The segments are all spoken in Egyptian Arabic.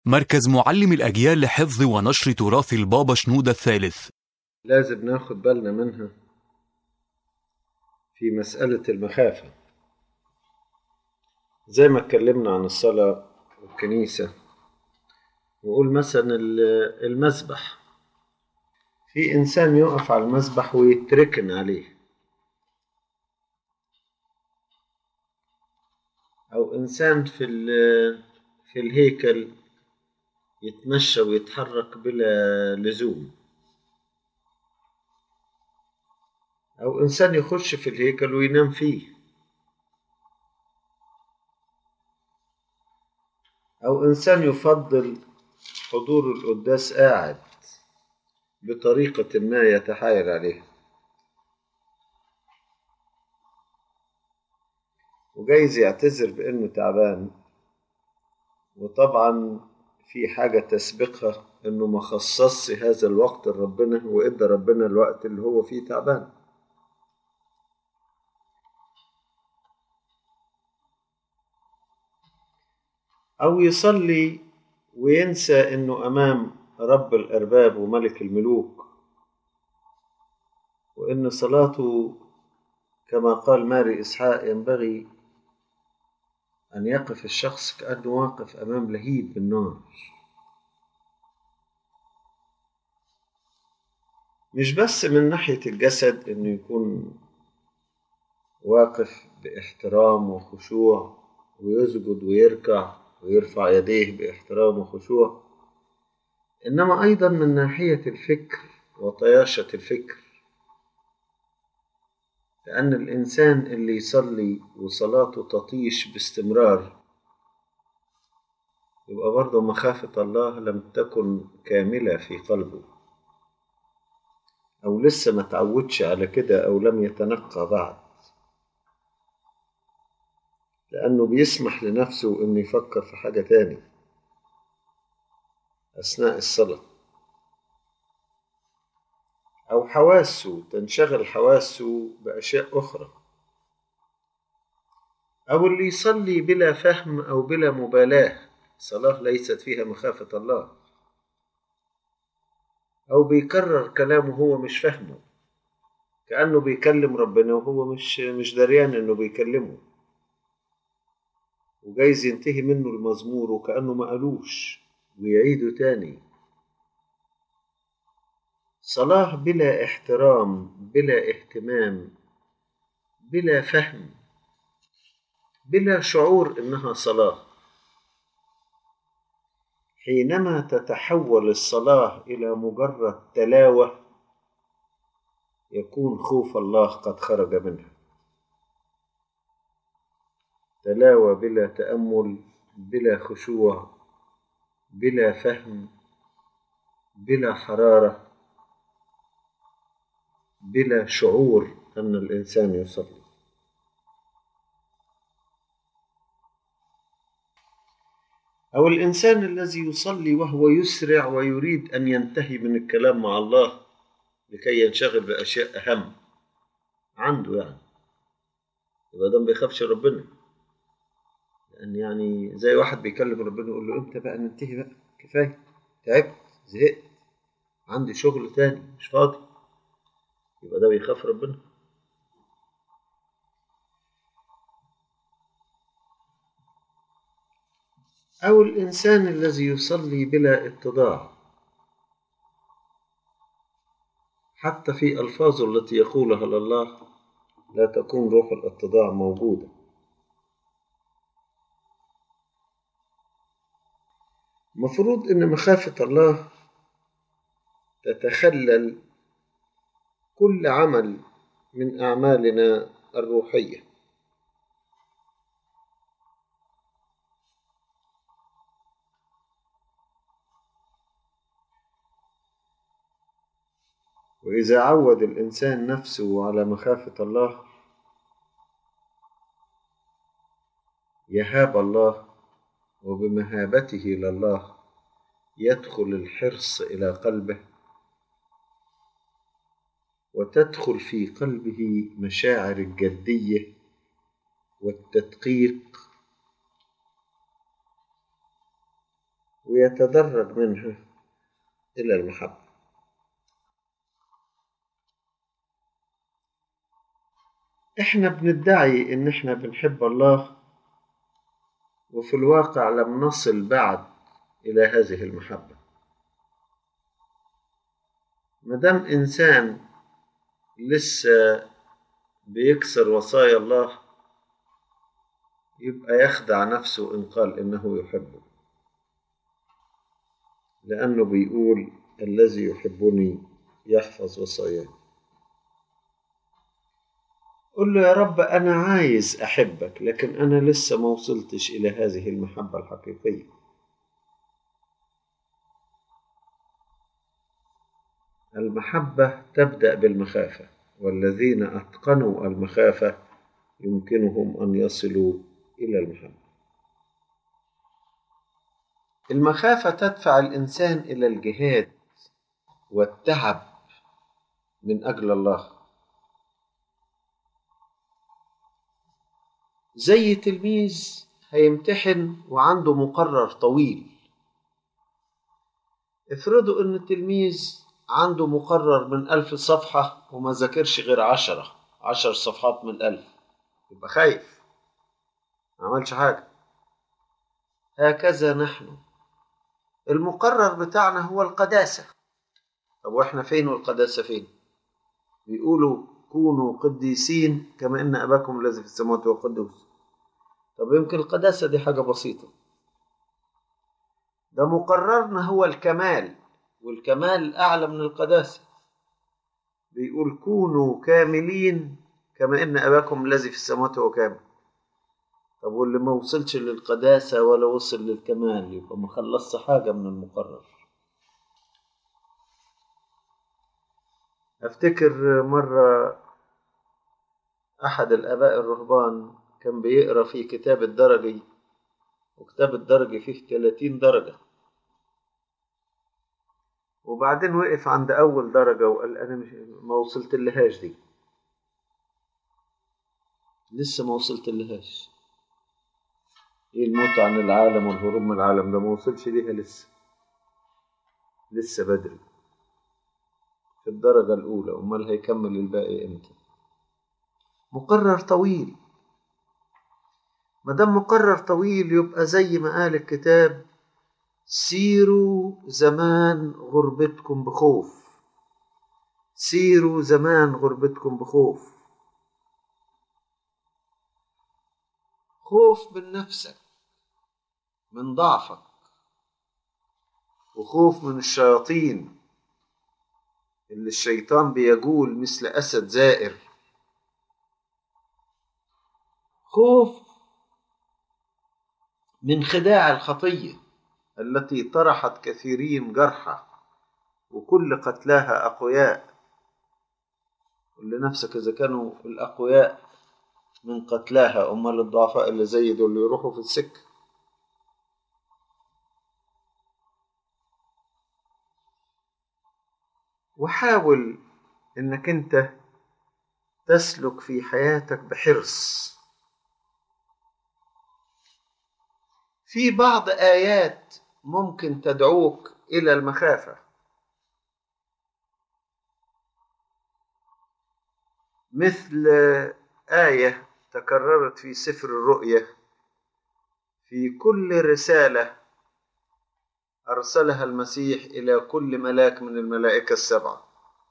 مركز معلم الأجيال لحفظ ونشر تراث البابا شنودة الثالث لازم ناخد بالنا منها في مسألة المخافة زي ما اتكلمنا عن الصلاة والكنيسة نقول مثلا ال- المسبح في إنسان يقف على المسبح ويتركن عليه أو إنسان في ال- في الهيكل يتمشى ويتحرك بلا لزوم أو إنسان يخش في الهيكل وينام فيه أو إنسان يفضل حضور القداس قاعد بطريقة ما يتحايل عليها وجايز يعتذر بأنه تعبان وطبعا في حاجة تسبقها إنه ما خصصش هذا الوقت لربنا وإدى ربنا الوقت اللي هو فيه تعبان أو يصلي وينسى إنه أمام رب الأرباب وملك الملوك وإن صلاته كما قال ماري إسحاق ينبغي أن يقف الشخص كأنه واقف أمام لهيب بالنار مش بس من ناحية الجسد إنه يكون واقف باحترام وخشوع ويسجد ويركع ويرفع يديه باحترام وخشوع إنما أيضا من ناحية الفكر وطياشة الفكر لأن الإنسان اللي يصلي وصلاته تطيش باستمرار يبقى برضه مخافة الله لم تكن كاملة في قلبه أو لسه ما تعودش على كده أو لم يتنقى بعد لأنه بيسمح لنفسه إنه يفكر في حاجة تاني أثناء الصلاة أو حواسه تنشغل حواسه بأشياء أخرى أو اللي يصلي بلا فهم أو بلا مبالاة صلاة ليست فيها مخافة الله أو بيكرر كلامه هو مش فاهمه كأنه بيكلم ربنا وهو مش مش دريان إنه بيكلمه وجايز ينتهي منه المزمور وكأنه ما قالوش ويعيده تاني صلاة بلا احترام بلا اهتمام بلا فهم بلا شعور انها صلاة حينما تتحول الصلاة الى مجرد تلاوة يكون خوف الله قد خرج منها تلاوة بلا تأمل بلا خشوع بلا فهم بلا حرارة بلا شعور أن الإنسان يصلي أو الإنسان الذي يصلي وهو يسرع ويريد أن ينتهي من الكلام مع الله لكي ينشغل بأشياء أهم عنده يعني يبقى ده ما بيخافش ربنا لأن يعني زي واحد بيكلم ربنا يقول له إمتى بقى ننتهي بقى كفاية تعبت زهقت عندي شغل تاني مش فاضي يبقى ده بيخاف ربنا أو الإنسان الذي يصلي بلا اتضاع حتى في ألفاظه التي يقولها لله لا تكون روح الاتضاع موجودة مفروض إن مخافة الله تتخلل كل عمل من أعمالنا الروحية وإذا عود الإنسان نفسه على مخافة الله يهاب الله وبمهابته لله يدخل الحرص إلى قلبه وتدخل في قلبه مشاعر الجدية والتدقيق ويتدرج منها إلى المحبة احنا بندعي ان احنا بنحب الله وفي الواقع لم نصل بعد الى هذه المحبه مادام انسان لسه بيكسر وصايا الله يبقى يخدع نفسه ان قال انه يحبه لانه بيقول الذي يحبني يحفظ وصاياي قل له يا رب أنا عايز أحبك لكن أنا لسه ما وصلتش إلى هذه المحبة الحقيقية المحبة تبدأ بالمخافة والذين أتقنوا المخافة يمكنهم أن يصلوا إلى المحبة المخافة تدفع الإنسان إلى الجهاد والتعب من أجل الله زي تلميذ هيمتحن وعنده مقرر طويل افرضوا ان التلميذ عنده مقرر من ألف صفحة وما ذاكرش غير عشرة عشر صفحات من ألف يبقى خايف ما عملش حاجة هكذا نحن المقرر بتاعنا هو القداسة طب واحنا فين والقداسة فين بيقولوا كونوا قديسين كما ان اباكم الذي في السماوات هو قدوس طب يمكن القداسه دي حاجه بسيطه ده مقررنا هو الكمال والكمال اعلى من القداسه بيقول كونوا كاملين كما ان اباكم الذي في السماوات هو كامل طب واللي ما وصلش للقداسه ولا وصل للكمال يبقى ما خلصش حاجه من المقرر أفتكر مرة أحد الآباء الرهبان كان بيقرأ في كتاب الدرجي وكتاب الدرجي فيه 30 درجة وبعدين وقف عند أول درجة وقال أنا مش ما وصلت لهاش دي لسه ما وصلت لهاش إيه الموت عن العالم والهروب من العالم ده ما وصلش ليها لسه لسه بدري في الدرجة الأولى أمال هيكمل الباقي إمتى مقرر طويل مادام مقرر طويل يبقى زي ما قال الكتاب سيروا زمان غربتكم بخوف سيروا زمان غربتكم بخوف خوف من نفسك من ضعفك وخوف من الشياطين اللي الشيطان بيجول مثل أسد زائر خوف من خداع الخطية التي طرحت كثيرين جرحى وكل قتلاها أقوياء قل لنفسك إذا كانوا الأقوياء من قتلاها أمال الضعفاء اللي زي دول اللي يروحوا في السكة وحاول انك انت تسلك في حياتك بحرص في بعض ايات ممكن تدعوك الى المخافه مثل ايه تكررت في سفر الرؤيا في كل رساله أرسلها المسيح إلى كل ملاك من الملائكة السبعة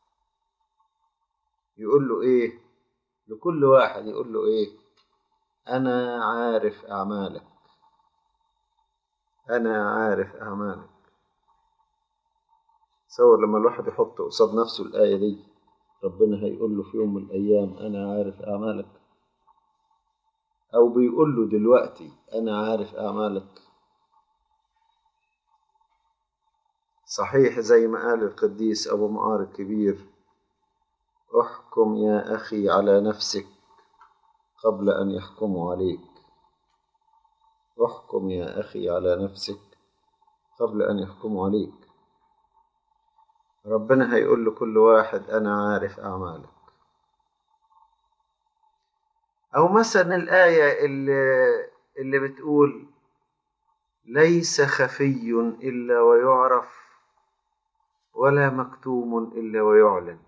يقول له إيه لكل واحد يقول له إيه أنا عارف أعمالك أنا عارف أعمالك تصور لما الواحد يحط قصاد نفسه الآية دي ربنا هيقول له في يوم من الأيام أنا عارف أعمالك أو بيقول له دلوقتي أنا عارف أعمالك صحيح زي ما قال القديس أبو معار الكبير احكم يا أخي على نفسك قبل أن يحكموا عليك احكم يا أخي على نفسك قبل أن يحكموا عليك ربنا هيقول لكل واحد أنا عارف أعمالك أو مثلا الآية اللي, اللي بتقول ليس خفي إلا ويعرف ولا مكتوم إلا ويعلن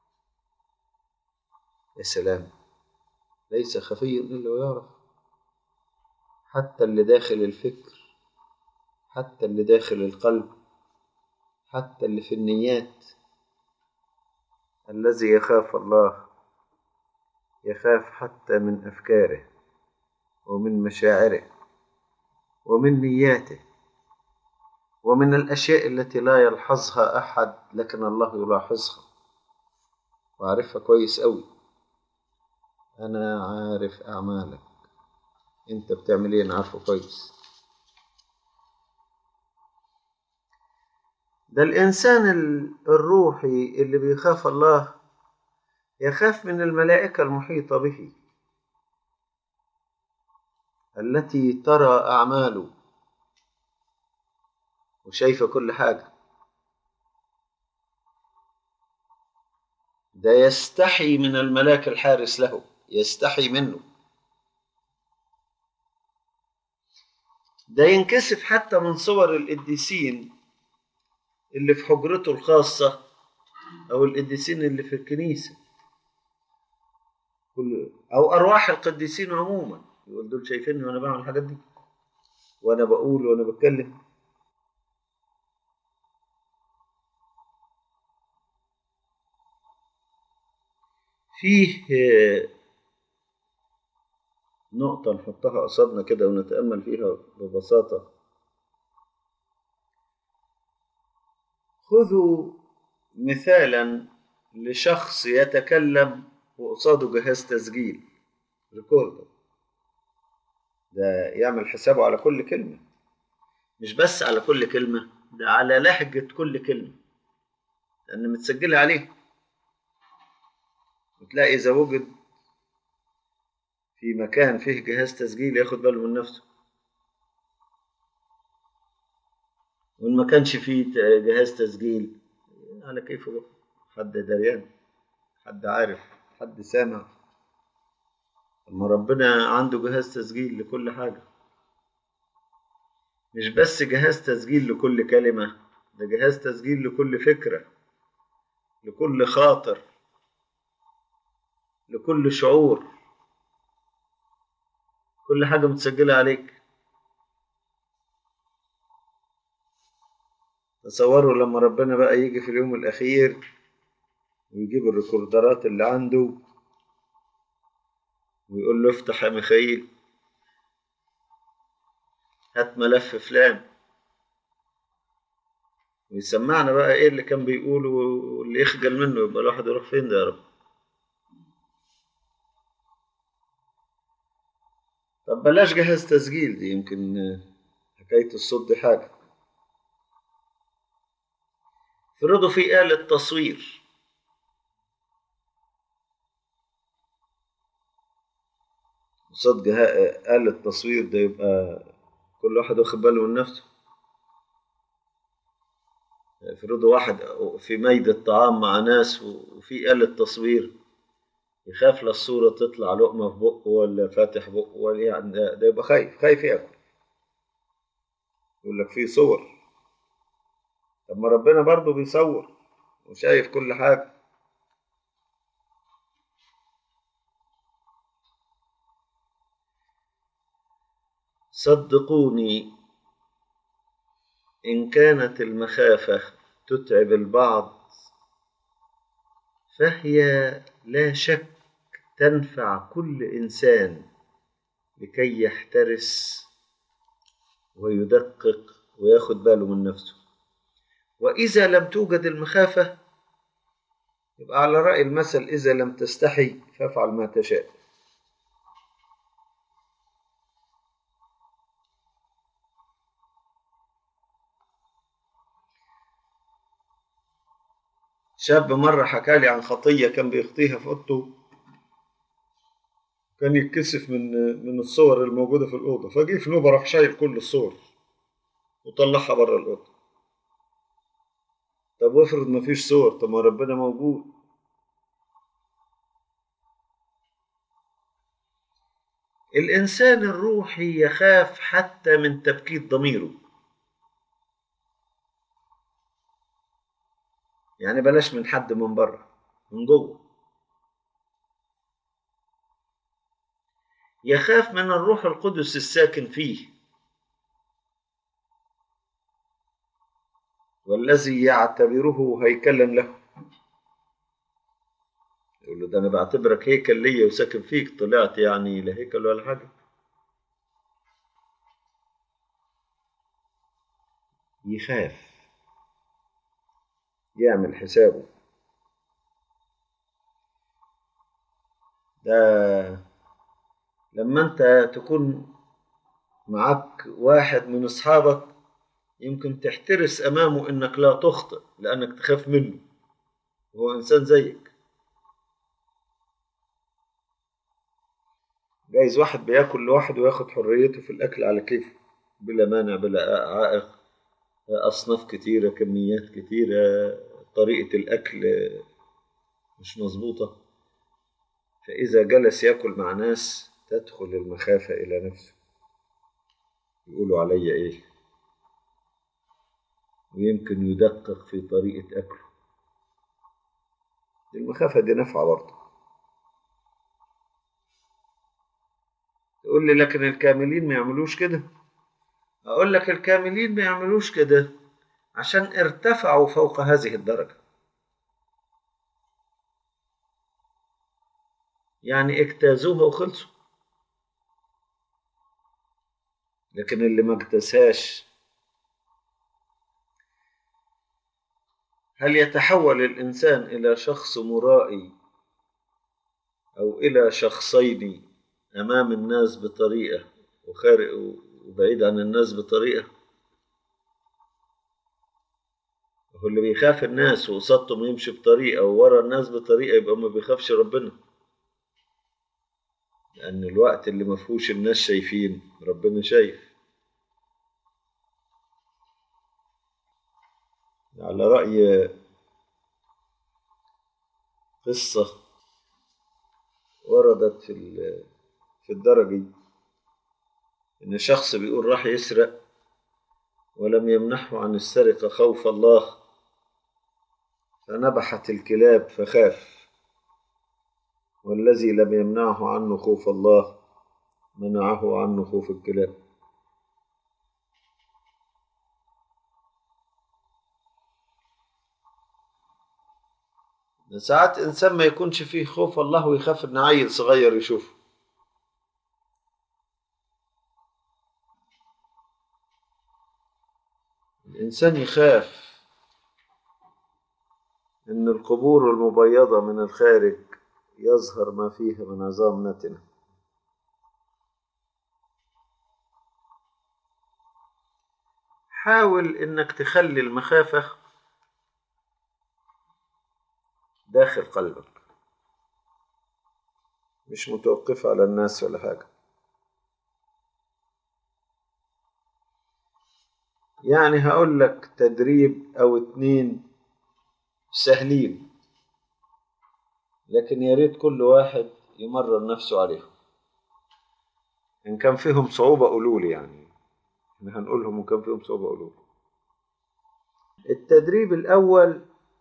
يا سلام ليس خفي إلا ويعرف حتى اللي داخل الفكر حتى اللي داخل القلب حتى اللي في النيات الذي يخاف الله يخاف حتى من أفكاره ومن مشاعره ومن نياته ومن الأشياء التي لا يلحظها أحد لكن الله يلاحظها وعارفها كويس أوي أنا عارف أعمالك أنت بتعمل إيه أنا عارفه كويس ده الإنسان الروحي اللي بيخاف الله يخاف من الملائكة المحيطة به التي ترى أعماله وشايفة كل حاجة ده يستحي من الملاك الحارس له يستحي منه ده ينكسف حتى من صور القديسين اللي في حجرته الخاصة أو القديسين اللي في الكنيسة كل أو أرواح القديسين عموما يقول دول شايفيني وأنا بعمل الحاجات دي وأنا بقول وأنا بتكلم فيه نقطة نحطها قصادنا كده ونتأمل فيها ببساطة خذوا مثالا لشخص يتكلم وقصاده جهاز تسجيل ريكوردر ده يعمل حسابه على كل كلمة مش بس على كل كلمة ده على لهجة كل كلمة لأن متسجلة عليه وتلاقي إذا وجد في مكان فيه جهاز تسجيل ياخد باله من نفسه وإن ما كانش فيه جهاز تسجيل على كيفه بقى حد دريان حد عارف حد سامع أما ربنا عنده جهاز تسجيل لكل حاجة مش بس جهاز تسجيل لكل كلمة ده جهاز تسجيل لكل فكرة لكل خاطر لكل شعور كل حاجة متسجلة عليك تصوروا لما ربنا بقى يجي في اليوم الأخير ويجيب الريكوردرات اللي عنده ويقول له افتح يا ميخائيل هات ملف فلان ويسمعنا بقى ايه اللي كان بيقوله واللي يخجل منه يبقى الواحد يروح فين ده يا رب طب بلاش جهاز تسجيل دي يمكن حكاية الصوت دي حاجة فرضوا في آلة تصوير قصاد آلة تصوير ده يبقى كل واحد واخد باله من نفسه فرضوا واحد في ميدة طعام مع ناس وفي آلة تصوير يخاف للصورة تطلع لقمة في بقه ولا فاتح بقه ولا يعني ده, ده يبقى خايف خايف ياكل يقول لك في صور طب ما ربنا برضه بيصور وشايف كل حاجة صدقوني إن كانت المخافة تتعب البعض فهي لا شك تنفع كل إنسان لكي يحترس ويدقق وياخد باله من نفسه وإذا لم توجد المخافة يبقى على رأي المثل إذا لم تستحي فافعل ما تشاء شاب مرة حكى لي عن خطية كان بيخطيها في أوضته كان يتكسف من من الصور الموجودة في الأوضة فجي في نوبة راح شايل كل الصور وطلعها بره الأوضة طب وافرض مفيش صور طب ما ربنا موجود الإنسان الروحي يخاف حتى من تبكيت ضميره يعني بلاش من حد من بره من جوه يخاف من الروح القدس الساكن فيه والذي يعتبره هيكلا له يقول له ده انا بعتبرك هيكل ليا وساكن فيك طلعت يعني لا هيكل ولا حاجه يخاف يعمل حسابه ده لما انت تكون معك واحد من اصحابك يمكن تحترس امامه انك لا تخطئ لانك تخاف منه هو انسان زيك جايز واحد بياكل لوحده وياخد حريته في الاكل على كيفه بلا مانع بلا عائق اصناف كتيره كميات كتيره طريقه الاكل مش مظبوطه فاذا جلس ياكل مع ناس تدخل المخافه الى نفسه يقولوا عليا ايه ويمكن يدقق في طريقه اكله المخافه دي نافعه برضه تقول لي لكن الكاملين ما يعملوش كده اقول لك الكاملين ما يعملوش كده عشان ارتفعوا فوق هذه الدرجه يعني اجتازوها وخلصوا لكن اللي ما اجتازهاش هل يتحول الانسان الى شخص مرائي او الى شخصين امام الناس بطريقه وخارج وبعيد عن الناس بطريقه هو اللي بيخاف الناس وقصادهم يمشي بطريقه وورا الناس بطريقه يبقى ما بيخافش ربنا لان الوقت اللي ما فيهوش الناس شايفين ربنا شايف على راي قصه وردت في في الدرجي إن شخص بيقول راح يسرق ولم يمنحه عن السرقة خوف الله فنبحت الكلاب فخاف والذي لم يمنعه عنه خوف الله منعه عنه خوف الكلاب ساعات إنسان ما يكونش فيه خوف الله ويخاف إن عيل صغير يشوفه الإنسان يخاف إن القبور المبيضة من الخارج يظهر ما فيها من عظام نتنة حاول إنك تخلي المخافة داخل قلبك مش متوقفة على الناس ولا حاجة يعني هقول لك تدريب او اتنين سهلين لكن يا ريت كل واحد يمرن نفسه عليهم ان كان فيهم صعوبة قولوا لي يعني احنا هنقولهم ان كان فيهم صعوبة قولوا لي التدريب الاول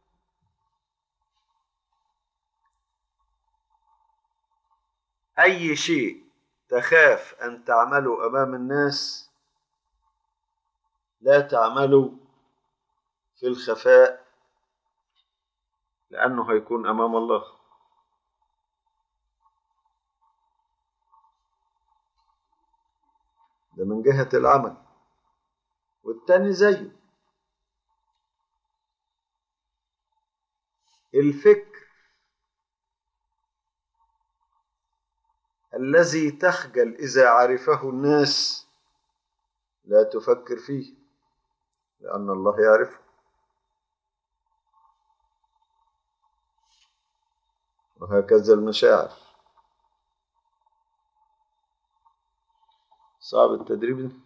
اي شيء تخاف ان تعمله امام الناس لا تعملوا في الخفاء لأنه هيكون أمام الله ده من جهة العمل والتاني زيه الفكر الذي تخجل إذا عرفه الناس لا تفكر فيه لأن الله يعرفه وهكذا المشاعر صعب التدريب ده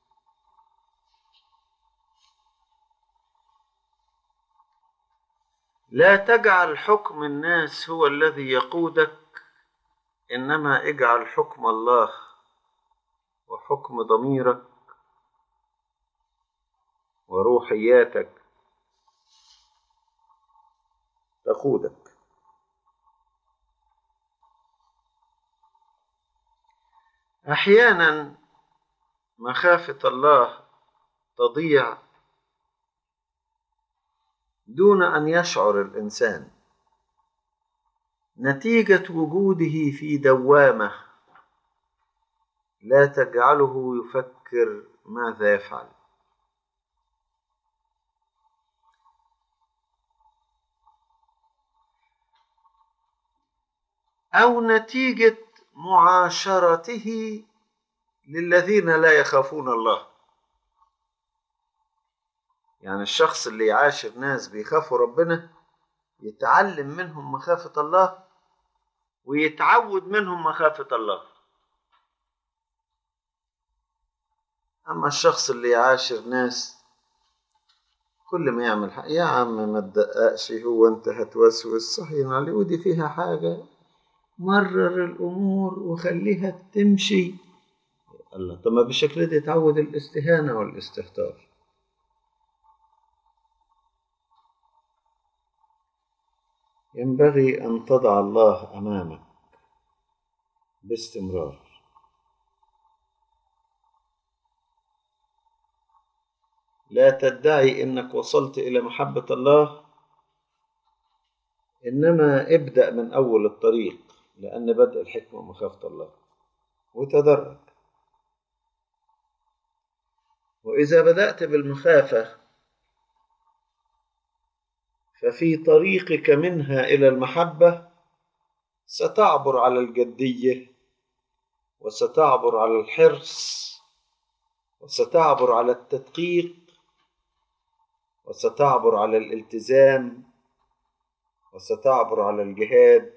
لا تجعل حكم الناس هو الذي يقودك انما اجعل حكم الله حكم ضميرك وروحياتك تقودك احيانا مخافه الله تضيع دون ان يشعر الانسان نتيجه وجوده في دوامه لا تجعله يفكر ماذا يفعل او نتيجه معاشرته للذين لا يخافون الله يعني الشخص اللي يعاشر ناس بيخافوا ربنا يتعلم منهم مخافة الله ويتعود منهم مخافة الله أما الشخص اللي يعاشر ناس كل ما يعمل حاجة يا عم ما تدققش هو أنت هتوسوس صحيح عليه ودي فيها حاجة مرر الأمور وخليها تمشي الله طب ما بالشكل ده يتعود الاستهانة والاستهتار ينبغي أن تضع الله أمامك باستمرار لا تدعي أنك وصلت إلى محبة الله إنما ابدأ من أول الطريق لأن بدء الحكمة مخافة الله وتدرج وإذا بدأت بالمخافة ففي طريقك منها إلى المحبة ستعبر على الجدية وستعبر على الحرص وستعبر على التدقيق وستعبر على الالتزام وستعبر على الجهاد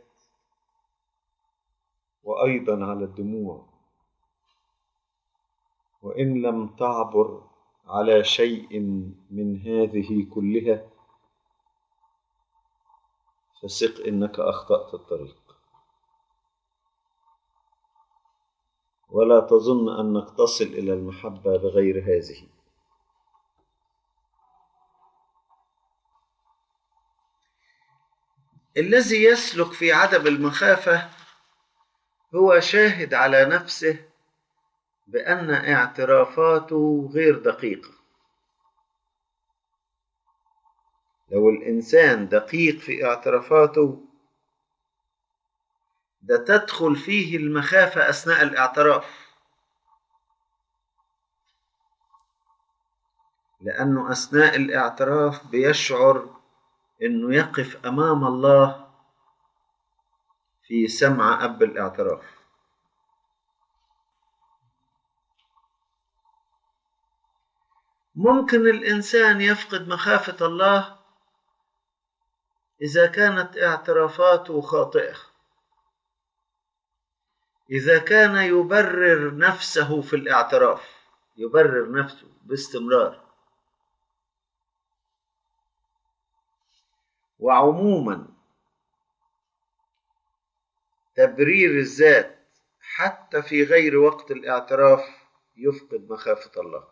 وأيضا على الدموع وإن لم تعبر على شيء من هذه كلها فثق انك اخطات الطريق ولا تظن انك تصل الى المحبه بغير هذه الذي يسلك في عدم المخافه هو شاهد على نفسه بان اعترافاته غير دقيقه لو الإنسان دقيق في اعترافاته ده تدخل فيه المخافة أثناء الاعتراف لأنه أثناء الاعتراف بيشعر إنه يقف أمام الله في سمع أب الاعتراف ممكن الإنسان يفقد مخافة الله إذا كانت اعترافاته خاطئة إذا كان يبرر نفسه في الاعتراف يبرر نفسه باستمرار وعموما تبرير الذات حتى في غير وقت الاعتراف يفقد مخافة الله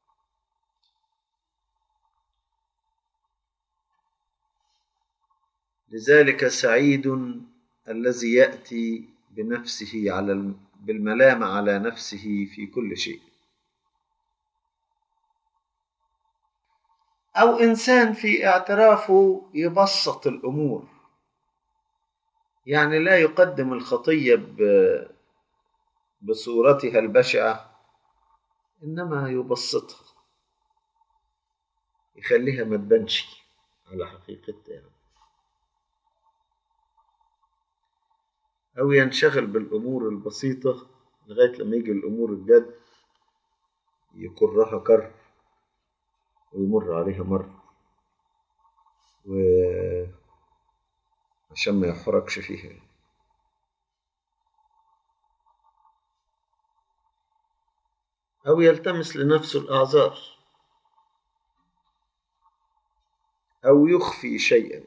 لذلك سعيد الذي يأتي بنفسه على بالملامة على نفسه في كل شيء أو إنسان في اعترافه يبسط الأمور يعني لا يقدم الخطية بصورتها البشعة إنما يبسطها يخليها ما تبانش على حقيقتها يعني. أو ينشغل بالأمور البسيطة لغاية لما يجي الأمور الجد يكرها كر ويمر عليها مر و عشان ما يحركش فيها أو يلتمس لنفسه الأعذار أو يخفي شيئا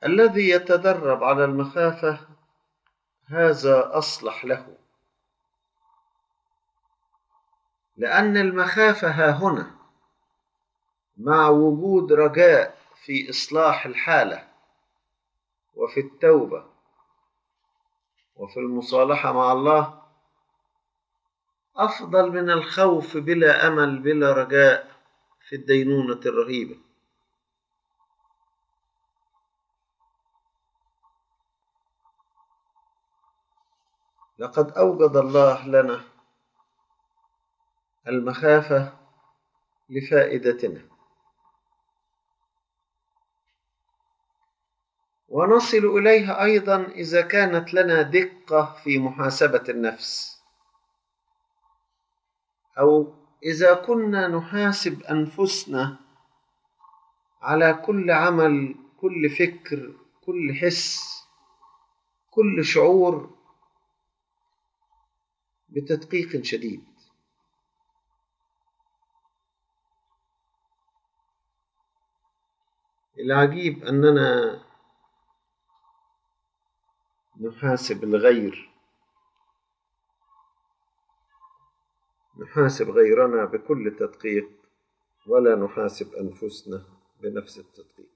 الذي يتدرب على المخافة هذا أصلح له لأن المخافة ها هنا مع وجود رجاء في إصلاح الحالة وفي التوبة وفي المصالحة مع الله أفضل من الخوف بلا أمل بلا رجاء في الدينونة الرهيبة لقد أوجد الله لنا المخافة لفائدتنا ونصل إليها أيضا إذا كانت لنا دقة في محاسبة النفس أو إذا كنا نحاسب أنفسنا على كل عمل كل فكر كل حس كل شعور بتدقيق شديد العجيب أننا نحاسب الغير نحاسب غيرنا بكل تدقيق ولا نحاسب أنفسنا بنفس التدقيق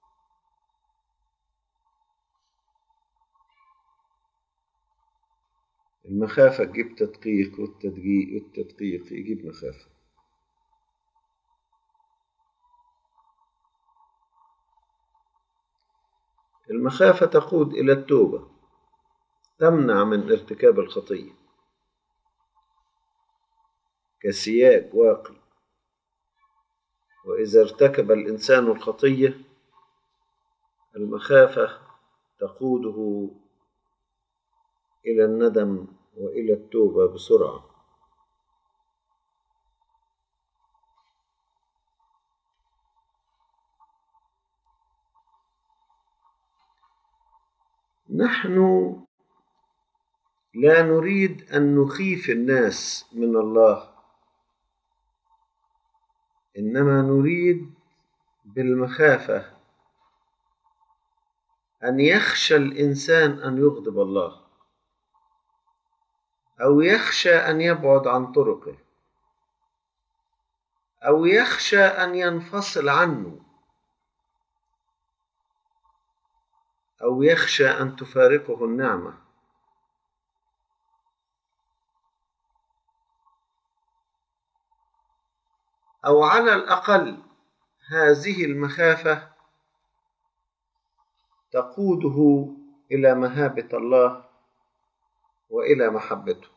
المخافة تجيب تدقيق والتدقيق والتدقيق يجيب مخافة المخافة تقود إلى التوبة تمنع من ارتكاب الخطية كسياج واقي وإذا ارتكب الإنسان الخطية المخافة تقوده إلى الندم وإلى التوبة بسرعة نحن لا نريد أن نخيف الناس من الله إنما نريد بالمخافة أن يخشى الإنسان أن يغضب الله أو يخشى أن يبعد عن طرقه أو يخشى أن ينفصل عنه أو يخشى أن تفارقه النعمة أو على الأقل هذه المخافة تقوده إلى مهابة الله وإلى محبته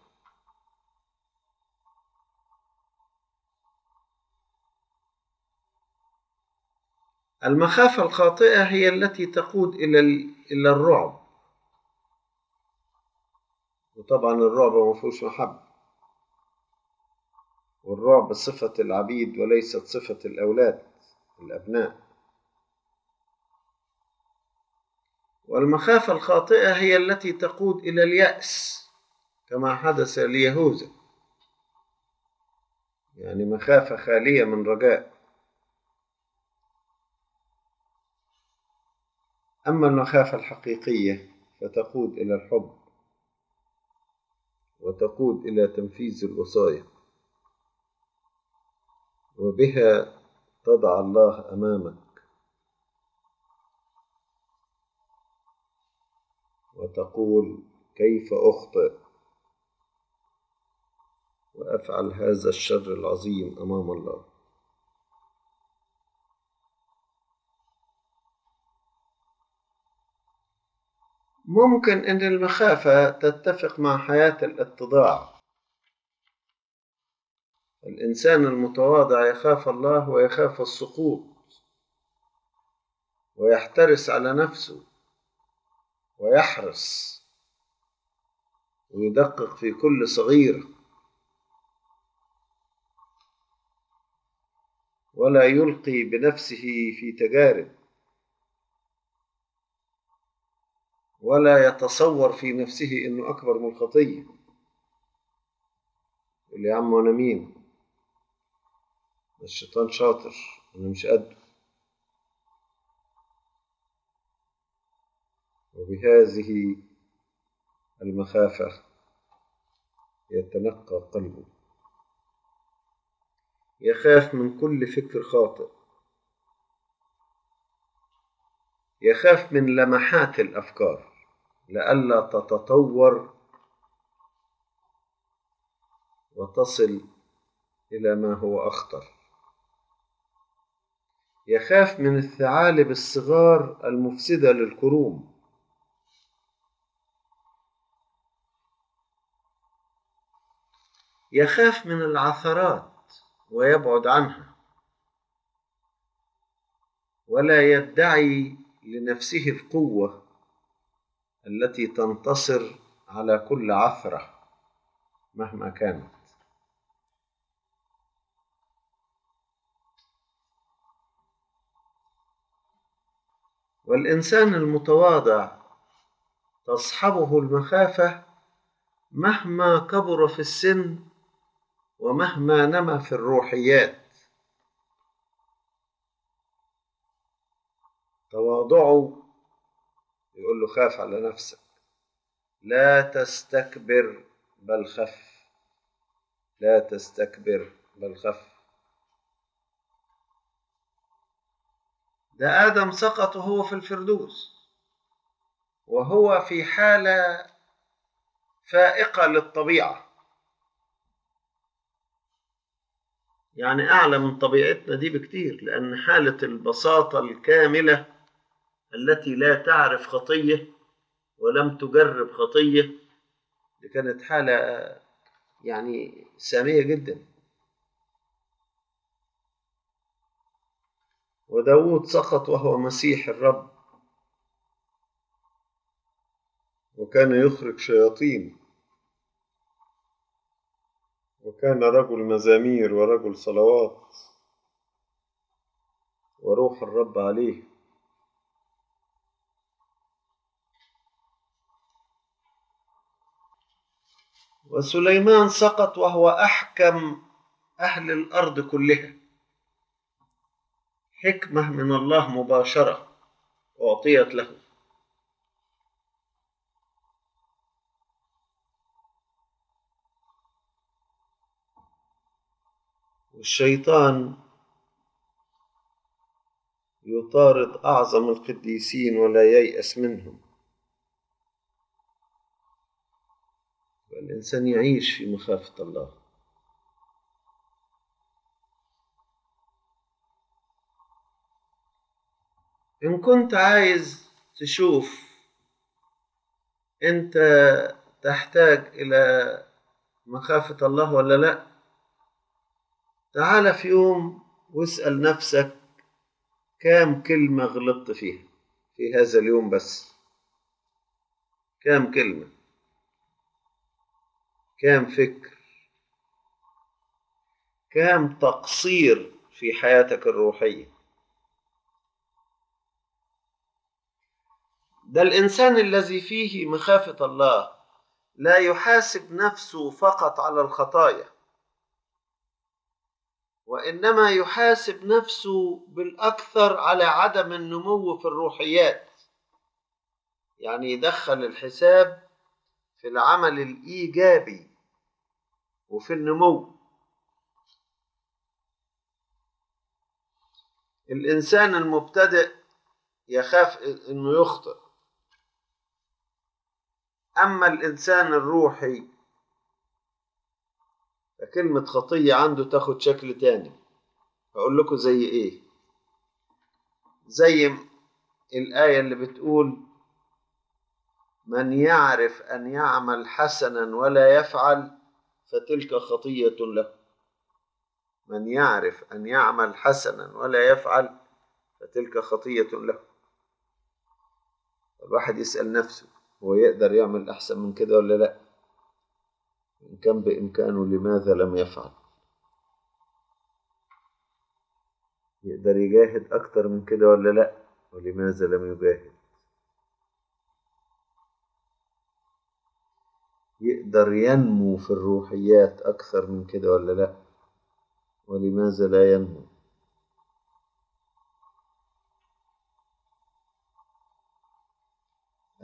المخافة الخاطئة هي التي تقود إلى إلى الرعب وطبعا الرعب ما فيهوش محبة والرعب صفة العبيد وليست صفة الأولاد الأبناء والمخافة الخاطئة هي التي تقود إلى اليأس كما حدث ليهوذا يعني مخافة خالية من رجاء أما المخافة الحقيقية فتقود إلى الحب وتقود إلى تنفيذ الوصايا وبها تضع الله أمامك وتقول كيف أخطئ وأفعل هذا الشر العظيم أمام الله ممكن أن المخافة تتفق مع حياة الاتضاع الإنسان المتواضع يخاف الله ويخاف السقوط ويحترس على نفسه ويحرص ويدقق في كل صغيرة ولا يلقي بنفسه في تجارب ولا يتصور في نفسه انه اكبر من الخطيه يقول يا عم انا مين الشيطان شاطر انا مش قده وبهذه المخافة يتنقى قلبه يخاف من كل فكر خاطئ يخاف من لمحات الافكار لئلا تتطور وتصل الى ما هو اخطر يخاف من الثعالب الصغار المفسده للكروم يخاف من العثرات ويبعد عنها ولا يدعي لنفسه القوه التي تنتصر على كل عثره مهما كانت والانسان المتواضع تصحبه المخافه مهما كبر في السن ومهما نما في الروحيات تواضعه يقول له خاف على نفسك لا تستكبر بل خف لا تستكبر بل خف ده آدم سقط وهو في الفردوس وهو في حالة فائقة للطبيعة يعني أعلى من طبيعتنا دي بكتير لأن حالة البساطة الكاملة التي لا تعرف خطية ولم تجرب خطية دي كانت حالة يعني سامية جدا وداود سقط وهو مسيح الرب وكان يخرج شياطين وكان رجل مزامير ورجل صلوات وروح الرب عليه وسليمان سقط وهو احكم اهل الارض كلها حكمه من الله مباشره اعطيت له والشيطان يطارد اعظم القديسين ولا ييأس منهم والإنسان يعيش في مخافة الله إن كنت عايز تشوف أنت تحتاج إلى مخافة الله ولا لأ تعال في يوم واسأل نفسك كام كلمة غلطت فيها في هذا اليوم بس كام كلمة كام فكر كام تقصير في حياتك الروحيه ده الانسان الذي فيه مخافه الله لا يحاسب نفسه فقط على الخطايا وانما يحاسب نفسه بالاكثر على عدم النمو في الروحيات يعني يدخل الحساب في العمل الايجابي وفي النمو الانسان المبتدئ يخاف انه يخطئ اما الانسان الروحي فكلمة خطية عنده تاخد شكل تاني هقول لكم زي ايه زي الآية اللي بتقول من يعرف أن يعمل حسنا ولا يفعل فتلك خطية له من يعرف أن يعمل حسنا ولا يفعل فتلك خطية له الواحد يسأل نفسه هو يقدر يعمل أحسن من كده ولا لأ إن كان بإمكانه لماذا لم يفعل يقدر يجاهد أكتر من كده ولا لأ ولماذا لم يجاهد يقدر ينمو في الروحيات أكثر من كده ولا لأ ولماذا لا ينمو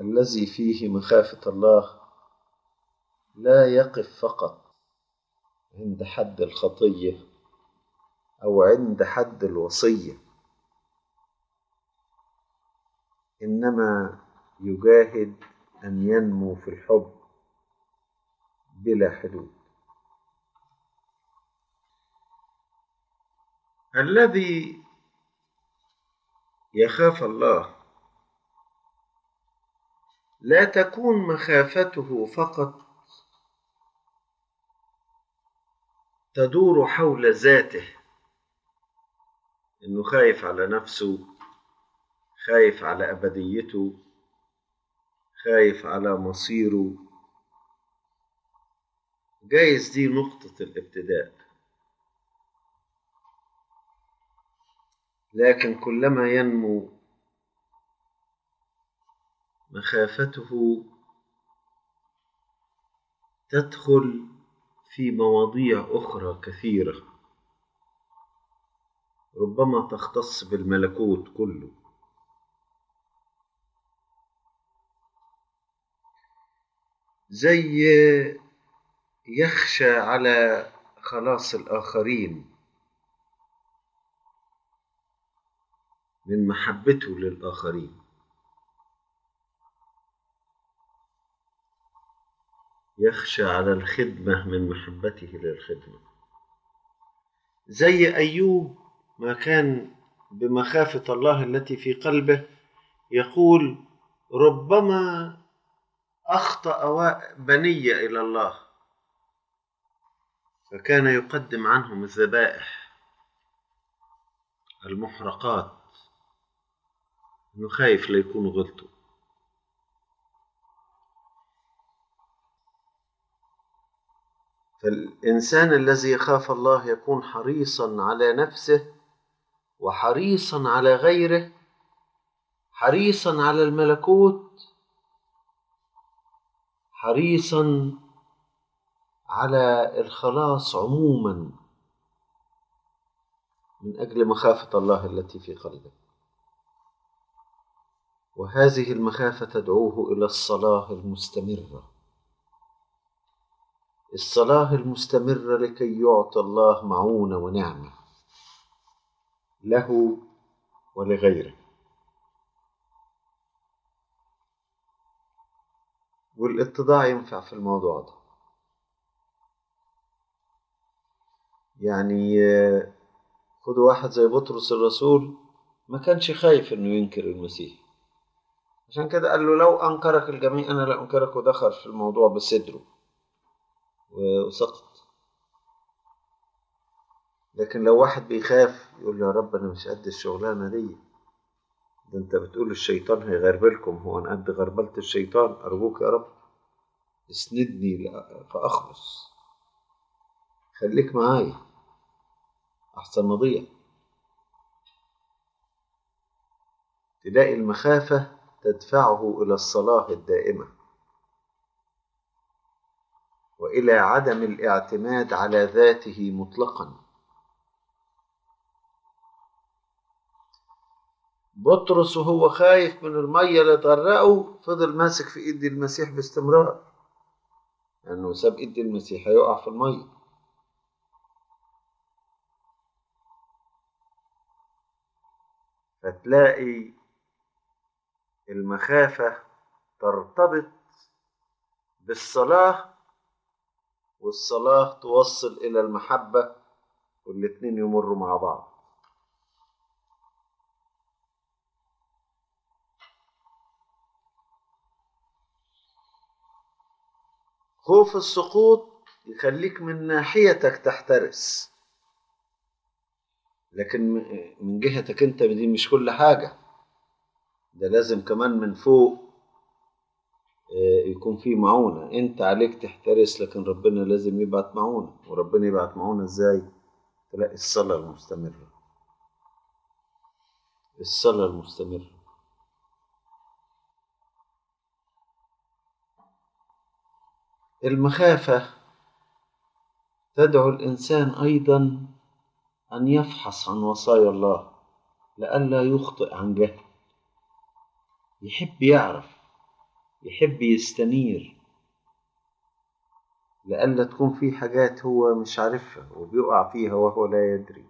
الذي فيه مخافة الله لا يقف فقط عند حد الخطية أو عند حد الوصية إنما يجاهد أن ينمو في الحب بلا حدود الذي يخاف الله لا تكون مخافته فقط تدور حول ذاته انه خايف على نفسه خايف على ابديته خايف على مصيره جايز دي نقطة الابتداء لكن كلما ينمو مخافته تدخل في مواضيع أخرى كثيرة ربما تختص بالملكوت كله زي يخشى على خلاص الآخرين من محبته للآخرين يخشى على الخدمة من محبته للخدمة زي أيوب ما كان بمخافة الله التي في قلبه يقول ربما أخطأ بني إلى الله فكان يقدم عنهم الذبائح المحرقات انه خايف لا يكونوا غلطوا فالإنسان الذي يخاف الله يكون حريصا على نفسه وحريصا على غيره حريصا على الملكوت حريصا على الخلاص عموما من أجل مخافة الله التي في قلبه وهذه المخافة تدعوه إلى الصلاة المستمرة الصلاة المستمرة لكي يعطي الله معونة ونعمة له ولغيره والاتضاع ينفع في الموضوع ده يعني خدوا واحد زي بطرس الرسول ما كانش خايف انه ينكر المسيح عشان كده قال له لو انكرك الجميع انا لا انكرك ودخل في الموضوع بصدره وسقط لكن لو واحد بيخاف يقول له يا رب انا مش قد الشغلانه دي ده انت بتقول الشيطان هيغربلكم هو انا قد غربله الشيطان ارجوك يا رب اسندني فاخلص خليك معايا احسن نضيع تلاقي المخافه تدفعه الى الصلاه الدائمه والى عدم الاعتماد على ذاته مطلقا بطرس وهو خايف من الميه اللي تغرقه فضل ماسك في ايد المسيح باستمرار لانه يعني ساب ايد المسيح هيقع في الميه فتلاقي المخافه ترتبط بالصلاه والصلاة توصل إلى المحبة والاتنين يمروا مع بعض خوف السقوط يخليك من ناحيتك تحترس لكن من جهتك انت دي مش كل حاجة ده لازم كمان من فوق يكون في معونة انت عليك تحترس لكن ربنا لازم يبعت معونة وربنا يبعت معونة ازاي تلاقي الصلاة المستمرة الصلاة المستمرة المخافة تدعو الإنسان أيضا أن يفحص عن وصايا الله لئلا يخطئ عن جهل يحب يعرف يحب يستنير لئلا تكون في حاجات هو مش عارفها وبيقع فيها وهو لا يدري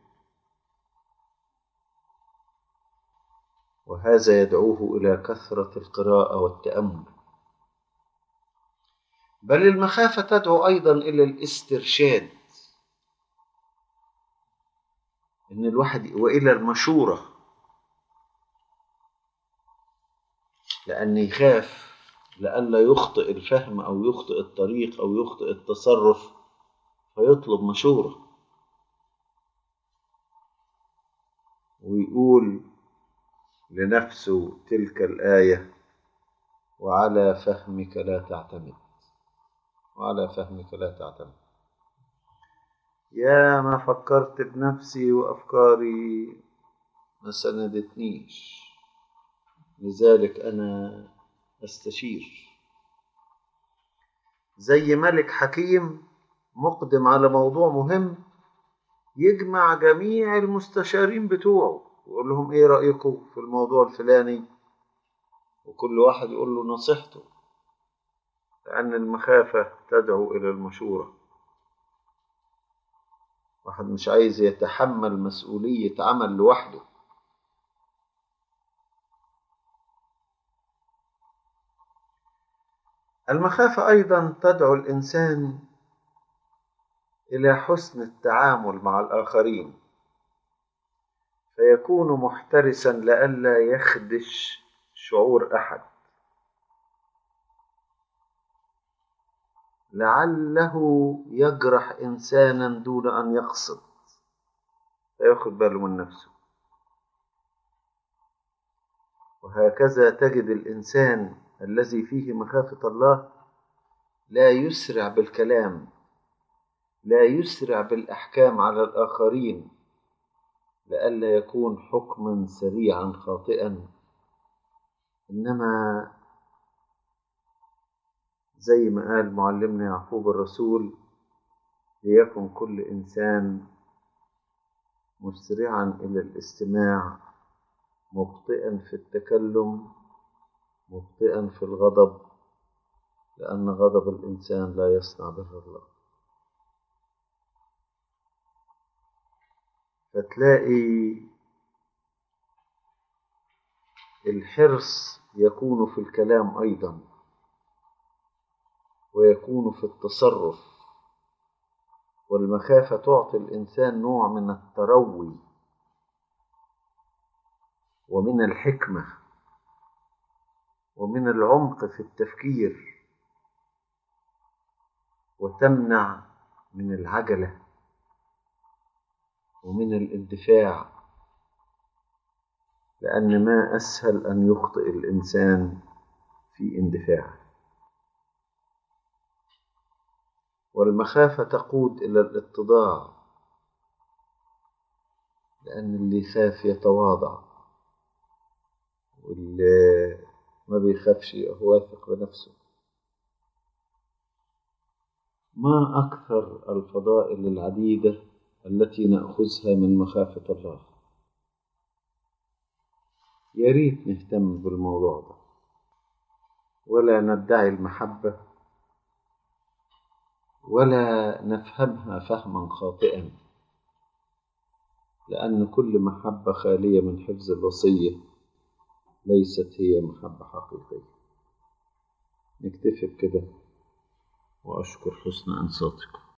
وهذا يدعوه إلى كثرة القراءة والتأمل بل المخافة تدعو أيضا إلى الاسترشاد إن الواحد وإلى المشورة لأن يخاف لئلا يخطئ الفهم أو يخطئ الطريق أو يخطئ التصرف فيطلب مشورة ويقول لنفسه تلك الآية وعلى فهمك لا تعتمد وعلى فهمك لا تعتمد يا ما فكرت بنفسي وأفكاري ما سندتنيش لذلك أنا أستشير زي ملك حكيم مقدم على موضوع مهم يجمع جميع المستشارين بتوعه ويقول لهم ايه رأيكم في الموضوع الفلاني وكل واحد يقول له نصيحته لأن المخافة تدعو إلى المشورة واحد مش عايز يتحمل مسؤولية عمل لوحده المخافة أيضا تدعو الإنسان إلى حسن التعامل مع الآخرين فيكون محترسا لئلا يخدش شعور أحد لعله يجرح إنسانا دون أن يقصد فياخد باله من نفسه وهكذا تجد الإنسان الذي فيه مخافة الله لا يسرع بالكلام لا يسرع بالأحكام على الآخرين لئلا يكون حكما سريعا خاطئا إنما زي ما قال معلمنا يعقوب الرسول ليكن كل إنسان مسرعا إلى الاستماع مبطئا في التكلم مبطئا في الغضب لأن غضب الإنسان لا يصنع بر الله فتلاقي الحرص يكون في الكلام أيضا ويكون في التصرف والمخافة تعطي الإنسان نوع من التروي ومن الحكمة ومن العمق في التفكير وتمنع من العجلة ومن الاندفاع لأن ما أسهل أن يخطئ الإنسان في اندفاعه والمخافة تقود إلى الاتضاع لأن اللي يخاف يتواضع واللي ما بيخافش هو واثق بنفسه ما أكثر الفضائل العديدة التي نأخذها من مخافة الله يا ريت نهتم بالموضوع ده ولا ندعي المحبة ولا نفهمها فهما خاطئا لأن كل محبة خالية من حفظ الوصية ليست هي محبة حقيقية نكتفي بكده وأشكر حسن أنصاتكم